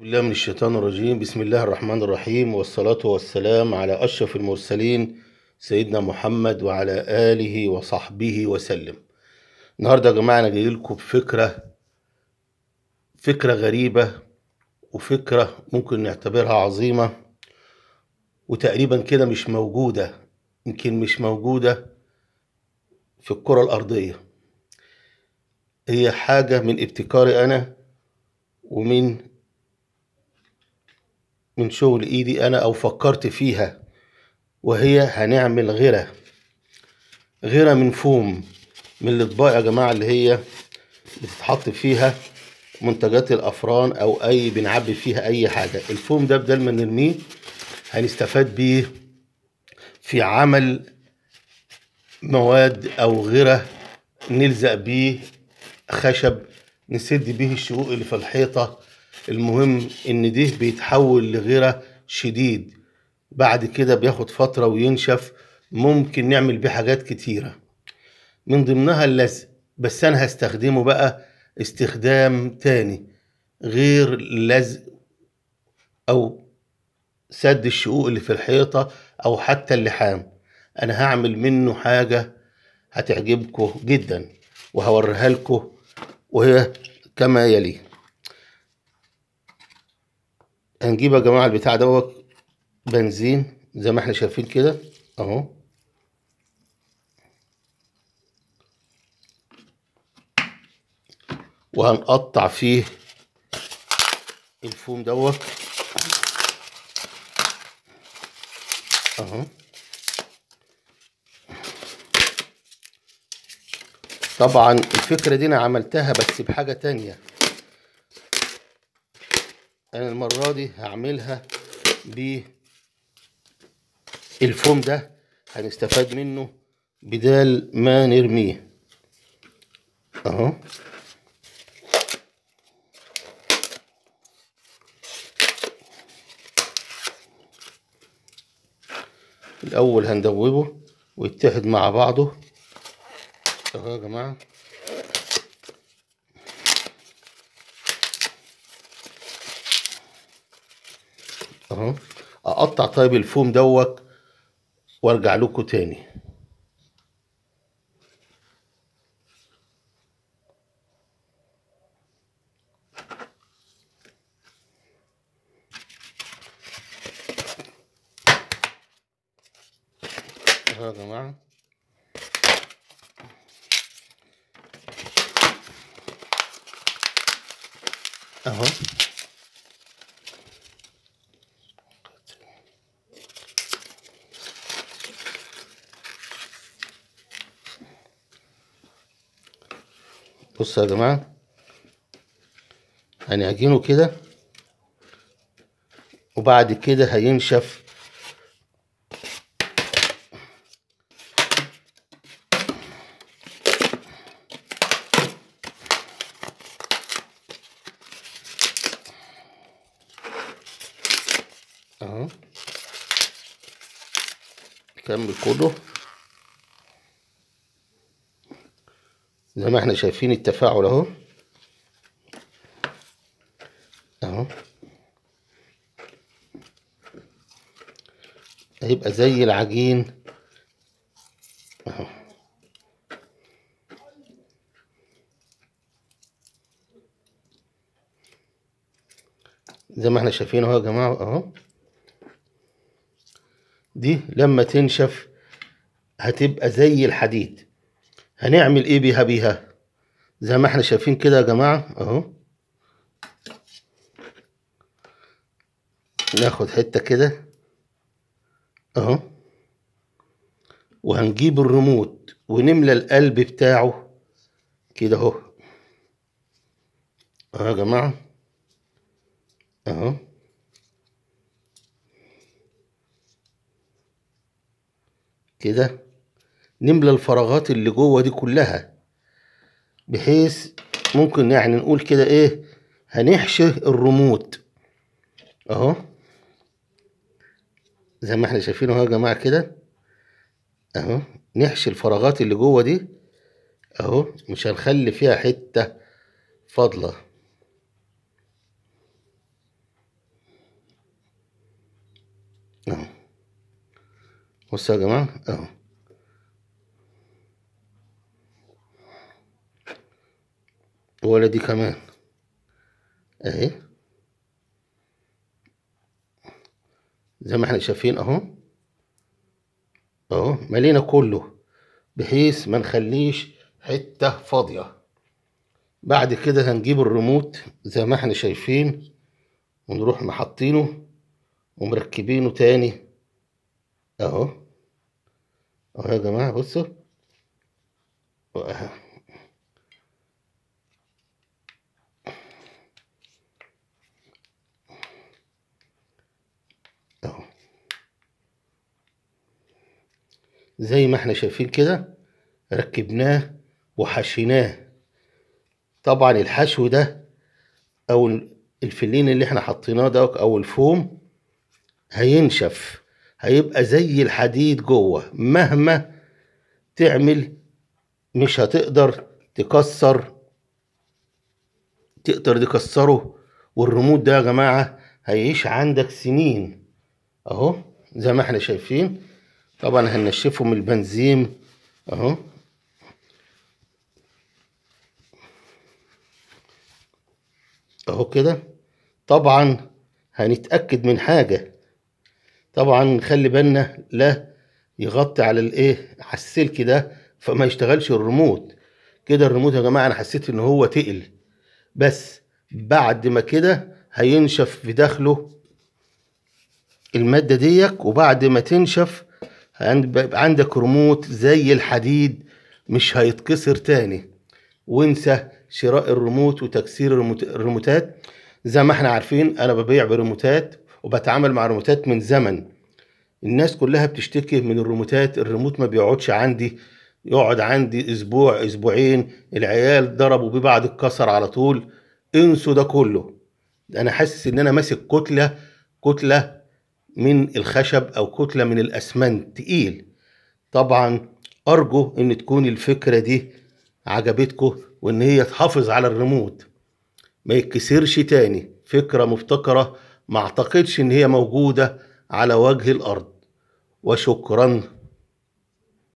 بالله من الشيطان الرجيم بسم الله الرحمن الرحيم والصلاة والسلام على أشرف المرسلين سيدنا محمد وعلى آله وصحبه وسلم النهاردة يا جماعة أنا جاي لكم بفكرة فكرة غريبة وفكرة ممكن نعتبرها عظيمة وتقريبا كده مش موجودة يمكن مش موجودة في الكرة الأرضية هي حاجة من ابتكاري أنا ومن من شغل ايدي انا او فكرت فيها وهي هنعمل غيرة غيرة من فوم من الاطباق يا جماعة اللي هي بتتحط فيها منتجات الافران او اي بنعبي فيها اي حاجة الفوم ده بدل ما نرميه هنستفاد بيه في عمل مواد او غيرة نلزق بيه خشب نسد بيه الشقوق اللي في الحيطة المهم ان ده بيتحول لغيرة شديد بعد كده بياخد فترة وينشف ممكن نعمل بيه حاجات كتيرة من ضمنها اللزق بس انا هستخدمه بقى استخدام تاني غير اللزق او سد الشقوق اللي في الحيطة او حتى اللحام انا هعمل منه حاجة هتعجبكم جدا وهوريها لكم وهي كما يلي هنجيب يا جماعة البتاع دوت بنزين زي ما احنا شايفين كده اهو وهنقطع فيه الفوم دوت اهو طبعا الفكرة دي انا عملتها بس بحاجة تانية انا المرة دي هعملها بالفوم ده هنستفاد منه بدال ما نرميه اهو الاول هندوبه ويتحد مع بعضه اهو يا جماعه اهو اقطع طيب الفوم دوت وارجع لكم تاني اهو يا جماعه اهو بصوا يا جماعة هنعجنه كده وبعد كده هينشف اهو كمل كله زي ما احنا شايفين التفاعل اهو اهو هيبقى زي العجين اهو زي ما احنا شايفين اهو يا جماعه اهو دي لما تنشف هتبقى زي الحديد هنعمل ايه بيها بيها زي ما احنا شايفين كده يا جماعة اهو ناخد حتة كده اهو وهنجيب الريموت ونملى القلب بتاعه كده اهو اهو يا جماعة اهو كده نملى الفراغات اللي جوه دي كلها بحيث ممكن يعني نقول كده ايه هنحشي الريموت اهو زي ما احنا شايفين اهو يا جماعه كده اهو نحشي الفراغات اللي جوه دي اهو مش هنخلي فيها حته فاضله بصوا يا جماعة اهو ولا دي كمان اهي زي ما احنا شايفين اهو اهو مالينا كله بحيث ما نخليش حتة فاضية بعد كده هنجيب الريموت زي ما احنا شايفين ونروح محطينه ومركبينه تاني اهو اهو يا جماعة بصوا أهو. اهو زي ما احنا شايفين كده ركبناه وحشيناه طبعا الحشو ده او الفلين اللي احنا حطيناه ده او الفوم هينشف هيبقى زي الحديد جوه مهما تعمل مش هتقدر تكسر تقدر تكسره والريموت ده يا جماعة هيعيش عندك سنين اهو زي ما احنا شايفين طبعا هننشفه من البنزين اهو اهو كده طبعا هنتأكد من حاجة طبعا نخلي بالنا لا يغطي على الايه على السلك ده فما يشتغلش الريموت كده الريموت يا جماعة انا حسيت ان هو تقل بس بعد ما كده هينشف في داخله المادة ديك وبعد ما تنشف هيبقى عندك ريموت زي الحديد مش هيتكسر تاني وانسى شراء الريموت وتكسير الريموت- الريموتات زي ما احنا عارفين انا ببيع بريموتات وبتعامل مع ريموتات من زمن الناس كلها بتشتكي من الريموتات الريموت ما بيقعدش عندي يقعد عندي اسبوع اسبوعين العيال ضربوا بيه بعد اتكسر على طول انسوا ده كله انا حاسس ان انا ماسك كتله كتله من الخشب او كتله من الاسمنت تقيل طبعا ارجو ان تكون الفكره دي عجبتكم وان هي تحافظ على الريموت ما يتكسرش تاني فكره مبتكره ما اعتقدش ان هي موجوده على وجه الارض وشكرا